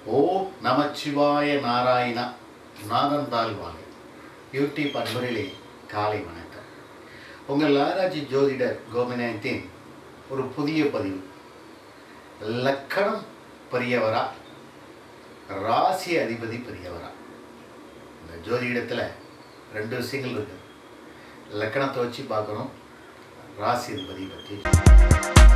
ஓம் நமச்சிவாய நாராயணா நாதந்தால் வாங்க யூடியூப் அன்பரிலே காலை வணக்கம் உங்கள் ஆராய்ச்சி ஜோதிடர் கோபிநாயத்தின் ஒரு புதிய பதிவு லக்கணம் பெரியவரா ராசி அதிபதி பெரியவரா இந்த ஜோதிடத்தில் ரெண்டு விஷயங்கள் இருக்கு லக்கணத்தை வச்சு பார்க்கணும் ராசி அதிபதி பற்றி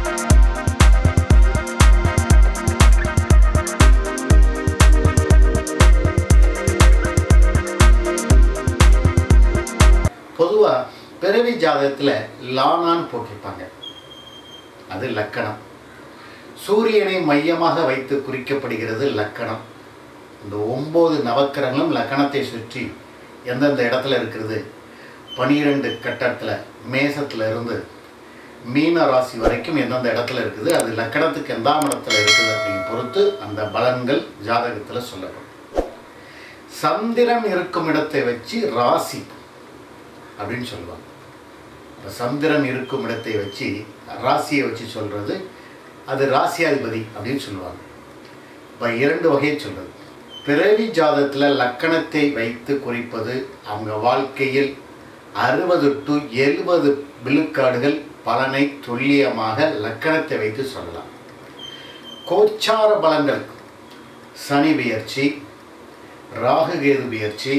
பொதுவாக பிறவி ஜாதகத்தில் லானான்னு போட்டிருப்பாங்க அது லக்கணம் சூரியனை மையமாக வைத்து குறிக்கப்படுகிறது லக்கணம் இந்த ஒம்பது நவக்கிரகங்களும் லக்கணத்தை சுற்றி எந்தெந்த இடத்துல இருக்கிறது பனிரெண்டு கட்டத்தில் மேசத்துல இருந்து மீன ராசி வரைக்கும் எந்தெந்த இடத்துல இருக்குது அது லக்கணத்துக்கு எந்தாம் இடத்துல இருக்குது அப்படின்னு பொறுத்து அந்த பலன்கள் ஜாதகத்தில் சொல்லப்படும் சந்திரன் இருக்கும் இடத்தை வச்சு ராசி அப்படின்னு சொல்லுவாங்க இப்போ சந்திரன் இருக்கும் இடத்தை வச்சு ராசியை வச்சு சொல்கிறது அது ராசியாதிபதி அப்படின்னு சொல்லுவாங்க இப்போ இரண்டு வகையை சொல்கிறது பிறவி ஜாதகத்தில் லக்கணத்தை வைத்து குறிப்பது அவங்க வாழ்க்கையில் அறுபது டு எழுபது விழுக்காடுகள் பலனை துல்லியமாக லக்கணத்தை வைத்து சொல்லலாம் கோச்சார பலங்கள் சனி பெயர்ச்சி ராகுகேது பெயர்ச்சி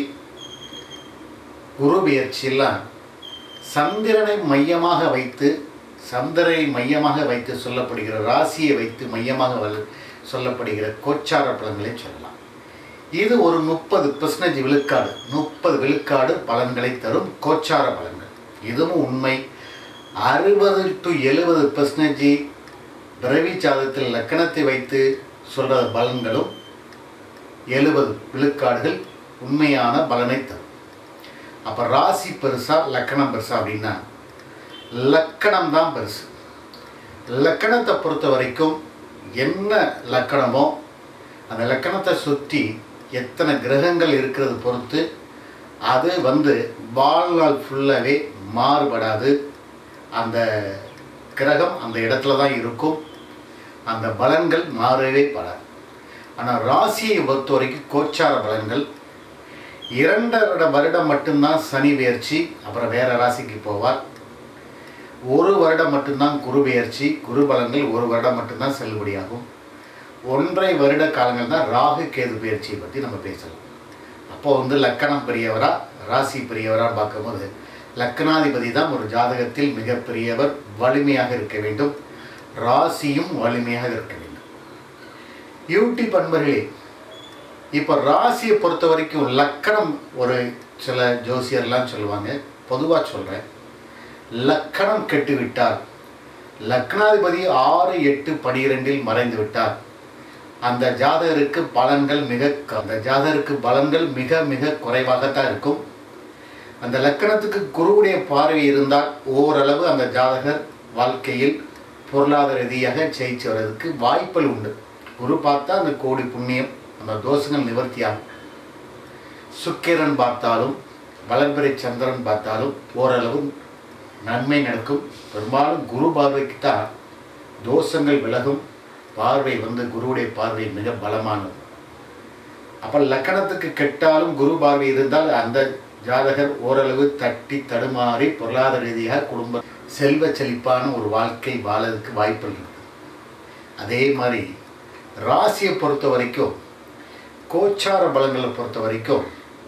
குரு பெயர்ச்சியெல்லாம் சந்திரனை மையமாக வைத்து சந்திரனை மையமாக வைத்து சொல்லப்படுகிற ராசியை வைத்து மையமாக வல் சொல்லப்படுகிற கோச்சார பலன்களை சொல்லலாம் இது ஒரு முப்பது பெர்சன்டேஜ் விழுக்காடு முப்பது விழுக்காடு பலன்களை தரும் கோச்சார பலன்கள் இதுவும் உண்மை அறுபது டு எழுபது பெர்சன்டேஜ் பிறவி சாதத்தில் லக்கணத்தை வைத்து சொல்கிற பலன்களும் எழுபது விழுக்காடுகள் உண்மையான பலனை தரும் அப்போ ராசி பெருசா லக்கணம் பெருசா அப்படின்னா லக்கணம் தான் பெருசு லக்கணத்தை பொறுத்த வரைக்கும் என்ன லக்கணமோ அந்த லக்கணத்தை சுற்றி எத்தனை கிரகங்கள் இருக்கிறது பொறுத்து அது வந்து வாழ்நாள் ஃபுல்லாகவே மாறுபடாது அந்த கிரகம் அந்த இடத்துல தான் இருக்கும் அந்த பலன்கள் மாறவே படாது ஆனால் ராசியை பொறுத்த வரைக்கும் கோச்சார பலன்கள் இரண்டரை வருடம் மட்டும்தான் சனி பெயர்ச்சி அப்புறம் வேற ராசிக்கு போவார் ஒரு வருடம் மட்டும்தான் குரு பெயர்ச்சி குரு பலன்கள் ஒரு வருடம் மட்டும்தான் செல்லுபடியாகும் ஒன்றை வருட காலங்கள் தான் ராகு கேது பெயர்ச்சியை பற்றி நம்ம பேசலாம் அப்போ வந்து லக்கணம் பெரியவரா ராசி பெரியவரா பார்க்கும்போது லக்கணாதிபதி தான் ஒரு ஜாதகத்தில் மிகப்பெரியவர் வலிமையாக இருக்க வேண்டும் ராசியும் வலிமையாக இருக்க வேண்டும் யூடியூப் அன்பர்களே இப்போ ராசியை பொறுத்த வரைக்கும் லக்கணம் ஒரு சில ஜோசியர்லாம் சொல்லுவாங்க பொதுவாக சொல்கிறேன் லக்கணம் கெட்டுவிட்டால் லக்னாதிபதி ஆறு எட்டு பனிரெண்டில் மறைந்து விட்டார் அந்த ஜாதகருக்கு பலன்கள் மிக அந்த ஜாதகருக்கு பலன்கள் மிக மிக குறைவாகத்தான் இருக்கும் அந்த லக்கணத்துக்கு குருவுடைய பார்வை இருந்தால் ஓரளவு அந்த ஜாதகர் வாழ்க்கையில் பொருளாதார ரீதியாக ஜெயிச்சு வர்றதுக்கு வாய்ப்புகள் உண்டு குரு பார்த்தா அந்த கோடி புண்ணியம் அந்த தோஷங்கள் நிவர்த்தியாகும் சுக்கிரன் பார்த்தாலும் வளர்பிறை சந்திரன் பார்த்தாலும் ஓரளவு நன்மை நடக்கும் பெரும்பாலும் குரு பார்வைக்கு தான் தோஷங்கள் விலகும் பார்வை வந்து குருவுடைய பார்வை மிக பலமானது அப்போ லக்கணத்துக்கு கெட்டாலும் குரு பார்வை இருந்தால் அந்த ஜாதகர் ஓரளவு தட்டி தடுமாறி பொருளாதார ரீதியாக குடும்ப செல்வ செழிப்பான ஒரு வாழ்க்கை வாழறதுக்கு வாய்ப்புகள் இருக்குது அதே மாதிரி ராசியை பொறுத்த வரைக்கும் கோச்சார பலங்களை பொறுத்த வரைக்கும்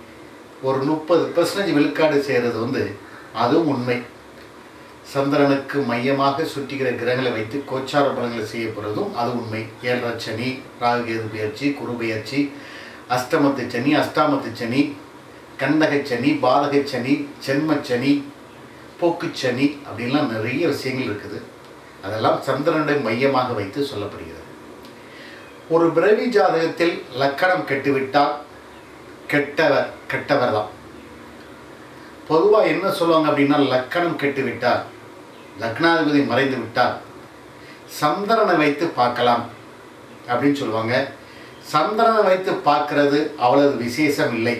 ஒரு முப்பது பெர்சன்டேஜ் விழுக்காடு செய்கிறது வந்து அதுவும் உண்மை சந்திரனுக்கு மையமாக சுற்றுகிற கிரகங்களை வைத்து கோச்சார பலன்களை செய்யப்படுறதும் அது உண்மை ஏழரை சனி ராகுகேது பெயர்ச்சி குரு பெயர்ச்சி அஷ்டமத்து சனி அஷ்டாமத்து சனி கண்டக சனி பாதக சனி சென்மச்சனி போக்குச்சனி அப்படின்லாம் நிறைய விஷயங்கள் இருக்குது அதெல்லாம் சந்திரனுடைய மையமாக வைத்து சொல்லப்படுகிறது ஒரு பிறவி ஜாதகத்தில் லக்கணம் கெட்டுவிட்டால் கெட்டவர் கெட்டவர் தான் பொதுவாக என்ன சொல்லுவாங்க அப்படின்னா லக்கணம் கெட்டுவிட்டால் லக்னாதிபதி மறைந்து விட்டால் சந்திரனை வைத்து பார்க்கலாம் அப்படின்னு சொல்லுவாங்க சந்திரனை வைத்து பார்க்கறது அவ்வளவு விசேஷம் இல்லை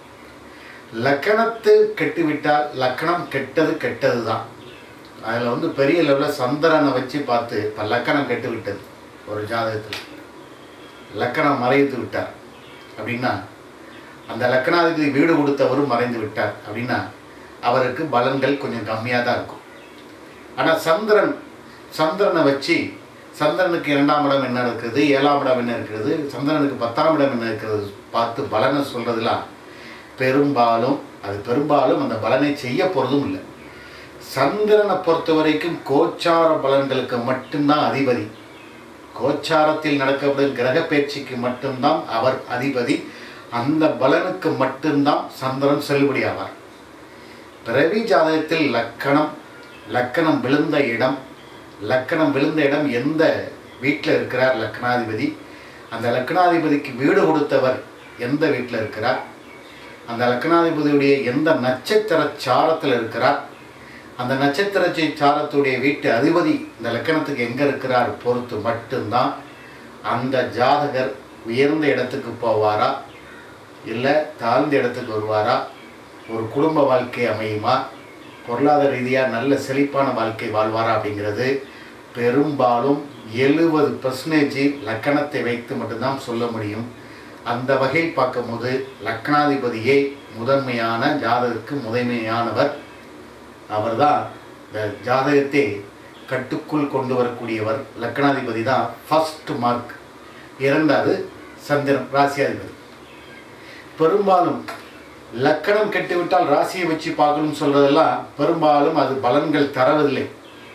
லக்கணத்து கெட்டுவிட்டால் லக்கணம் கெட்டது கெட்டது தான் அதில் வந்து பெரிய லெவலில் சந்திரனை வச்சு பார்த்து இப்போ லக்கணம் கெட்டு விட்டது ஒரு ஜாதகத்தில் லக்கணம் மறைத்து விட்டார் அப்படின்னா அந்த லக்கணாதிபதி வீடு கொடுத்தவரும் மறைந்து விட்டார் அப்படின்னா அவருக்கு பலன்கள் கொஞ்சம் கம்மியாக தான் இருக்கும் ஆனால் சந்திரன் சந்திரனை வச்சு சந்திரனுக்கு இரண்டாம் இடம் என்ன இருக்குது ஏழாம் இடம் என்ன இருக்கிறது சந்திரனுக்கு பத்தாம் இடம் என்ன இருக்கிறது பார்த்து பலனை சொல்கிறதுலாம் பெரும்பாலும் அது பெரும்பாலும் அந்த பலனை செய்ய போகிறதும் இல்லை சந்திரனை பொறுத்த வரைக்கும் கோச்சார பலன்களுக்கு மட்டும்தான் அதிபதி கோச்சாரத்தில் நடக்கப்படும் கிரக பயிற்சிக்கு மட்டும்தான் அவர் அதிபதி அந்த பலனுக்கு மட்டும்தான் சந்திரன் செல்லுபடியாவார் பிறவி ஜாதகத்தில் லக்கணம் லக்கணம் விழுந்த இடம் லக்கணம் விழுந்த இடம் எந்த வீட்டில் இருக்கிறார் லக்னாதிபதி அந்த லக்னாதிபதிக்கு வீடு கொடுத்தவர் எந்த வீட்டில் இருக்கிறார் அந்த லக்னாதிபதியுடைய எந்த நட்சத்திர சாரத்தில் இருக்கிறார் அந்த நட்சத்திர சாரத்துடைய வீட்டு அதிபதி இந்த லக்கணத்துக்கு எங்கே இருக்கிறார் பொறுத்து மட்டும்தான் அந்த ஜாதகர் உயர்ந்த இடத்துக்கு போவாரா இல்லை தாழ்ந்த இடத்துக்கு வருவாரா ஒரு குடும்ப வாழ்க்கை அமையுமா பொருளாதார ரீதியாக நல்ல செழிப்பான வாழ்க்கை வாழ்வாரா அப்படிங்கிறது பெரும்பாலும் எழுபது பர்சன்டேஜ் லக்கணத்தை வைத்து மட்டும்தான் சொல்ல முடியும் அந்த வகையில் பார்க்கும்போது லக்னாதிபதியே முதன்மையான ஜாதகருக்கு முதன்மையானவர் அவர்தான் இந்த ஜாதகத்தை கட்டுக்குள் கொண்டு வரக்கூடியவர் லக்னாதிபதி தான் ஃபர்ஸ்ட் மார்க் இரண்டாவது சந்திரன் ராசியாதிபதி பெரும்பாலும் லக்கணம் கெட்டுவிட்டால் ராசியை வச்சு பார்க்கணும்னு சொல்றதெல்லாம் பெரும்பாலும் அது பலன்கள் தரவதில்லை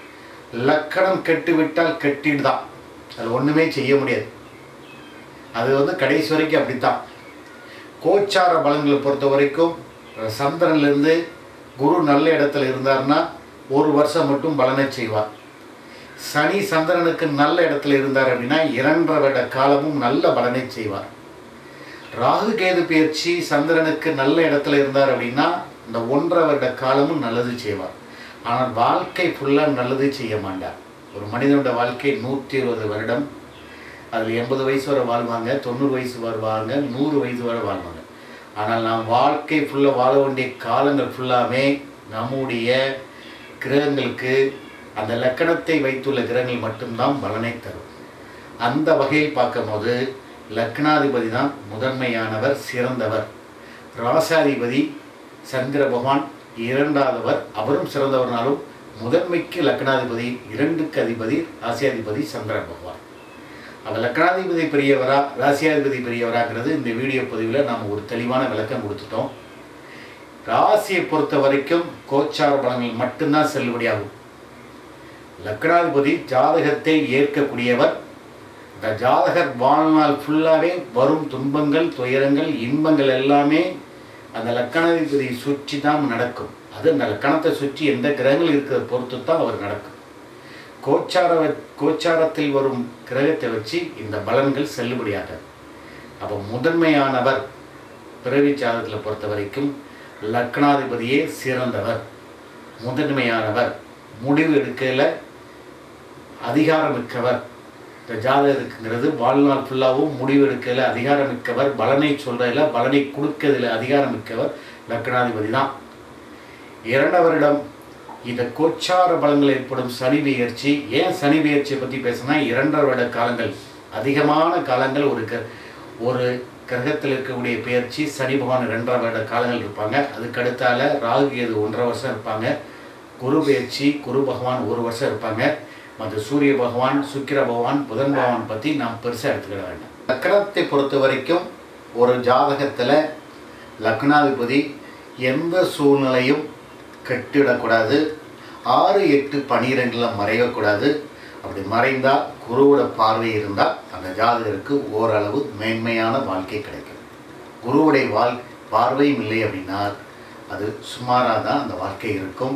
லக்கணம் கெட்டுவிட்டால் கெட்டிடுதான் அது ஒன்றுமே செய்ய முடியாது அது வந்து கடைசி வரைக்கும் அப்படித்தான் கோச்சார பலன்களை பொறுத்த வரைக்கும் சந்திரன்லேருந்து குரு நல்ல இடத்துல இருந்தார்னா ஒரு வருஷம் மட்டும் பலனை செய்வார் சனி சந்திரனுக்கு நல்ல இடத்துல இருந்தார் அப்படின்னா இரண்டரை வருட காலமும் நல்ல பலனை செய்வார் ராகு கேது பயிற்சி சந்திரனுக்கு நல்ல இடத்துல இருந்தார் அப்படின்னா இந்த ஒன்றரை வருட காலமும் நல்லது செய்வார் ஆனால் வாழ்க்கை ஃபுல்லாக நல்லது செய்ய மாட்டார் ஒரு மனிதனோட வாழ்க்கை நூற்றி இருபது வருடம் அதில் எண்பது வயசு வரை வாழ்வாங்க தொண்ணூறு வயசு வருவாங்க நூறு வயசு வரை வாழ்வாங்க ஆனால் நாம் வாழ்க்கை ஃபுல்லாக வாழ வேண்டிய காலங்கள் ஃபுல்லாமே நம்முடைய கிரகங்களுக்கு அந்த லக்கணத்தை வைத்துள்ள கிரகங்கள் மட்டும்தான் பலனை தரும் அந்த வகையில் பார்க்கும்போது லக்னாதிபதி தான் முதன்மையானவர் சிறந்தவர் ராசாதிபதி சந்திர பகவான் இரண்டாதவர் அவரும் சிறந்தவர்னாலும் முதன்மைக்கு லக்னாதிபதி இரண்டுக்கு அதிபதி ராசியாதிபதி சந்திர பகவான் அவர் லக்னாதிபதி பெரியவரா ராசியாதிபதி பெரியவராங்கிறது இந்த வீடியோ பதிவில் நாம் ஒரு தெளிவான விளக்கம் கொடுத்துட்டோம் ராசியை பொறுத்த வரைக்கும் கோச்சார பலன்கள் மட்டும்தான் செல்லுபடியாகும் லக்னாதிபதி ஜாதகத்தை ஏற்கக்கூடியவர் இந்த ஜாதகர் வாழ்நாள் ஃபுல்லாகவே வரும் துன்பங்கள் துயரங்கள் இன்பங்கள் எல்லாமே அந்த லக்கணாதிபதியை சுற்றி தான் நடக்கும் அது அந்த லக்கணத்தை சுற்றி எந்த கிரகங்கள் இருக்கிறத பொறுத்து தான் அவர் நடக்கும் கோச்சார கோச்சாரத்தில் வரும் கிரகத்தை வச்சு இந்த பலன்கள் செல்லுபடியாகாது அப்போ முதன்மையானவர் பிறவி ஜாதகத்தில் பொறுத்த வரைக்கும் லக்னாதிபதியே சிறந்தவர் முதன்மையானவர் முடிவு எடுக்கல அதிகாரமிக்கவர் இந்த ஜாதகருக்குங்கிறது வாழ்நாள் ஃபுல்லாகவும் முடிவு எடுக்கல அதிகாரமிக்கவர் பலனை சொல்றதுல பலனை கொடுக்கறதுல அதிகாரமிக்கவர் லக்னாதிபதி தான் இரண்டவரிடம் இந்த கோச்சார பலங்கள் ஏற்படும் சனி பெயர்ச்சி ஏன் சனி பெயர்ச்சியை பற்றி பேசினா இரண்டரை வருட காலங்கள் அதிகமான காலங்கள் ஒரு க ஒரு கிரகத்தில் இருக்கக்கூடிய பெயர்ச்சி சனி பகவான் ரெண்டரை வருட காலங்கள் இருப்பாங்க அதுக்கு அடுத்தால ராகு கேது ஒன்றரை வருஷம் இருப்பாங்க குரு பெயர்ச்சி குரு பகவான் ஒரு வருஷம் இருப்பாங்க மற்ற சூரிய பகவான் சுக்கிர பகவான் புதன் பகவான் பற்றி நாம் பெருசாக எடுத்துக்கிட வேண்டாம் லக்னத்தை பொறுத்த வரைக்கும் ஒரு ஜாதகத்தில் லக்னாதிபதி எந்த சூழ்நிலையும் கெட்டிடக்கூடாது ஆறு எட்டு பனிரெண்டில் மறையக்கூடாது அப்படி மறைந்தால் குருவோட பார்வை இருந்தால் அந்த ஜாதகருக்கு ஓரளவு மேன்மையான வாழ்க்கை கிடைக்கும் குருவுடைய வாழ் பார்வையும் இல்லை அப்படின்னா அது சுமாராக தான் அந்த வாழ்க்கை இருக்கும்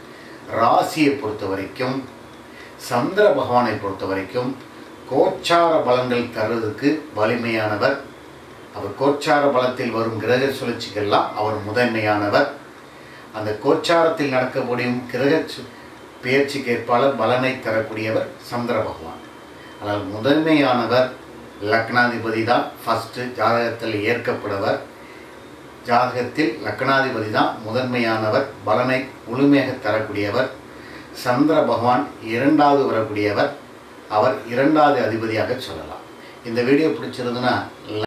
ராசியை பொறுத்த வரைக்கும் சந்திர பகவானை பொறுத்த வரைக்கும் கோச்சார பலன்கள் தருவதற்கு வலிமையானவர் அவர் கோச்சார பலத்தில் வரும் கிரக சுழற்சிக்கெல்லாம் அவர் முதன்மையானவர் அந்த கோச்சாரத்தில் நடக்கக்கூடிய கிரக சு- பெயர்ச்சிக்கு ஏற்பாளர் பலனை தரக்கூடியவர் சந்திர பகவான் ஆனால் முதன்மையானவர் லக்னாதிபதி தான் ஃபஸ்ட்டு ஜாதகத்தில் ஏற்கப்படுவர் ஜாதகத்தில் லக்னாதிபதி தான் முதன்மையானவர் பலனை முழுமையாக தரக்கூடியவர் சந்திர பகவான் இரண்டாவது வரக்கூடியவர் அவர் இரண்டாவது அதிபதியாக சொல்லலாம் இந்த வீடியோ பிடிச்சிருந்துன்னா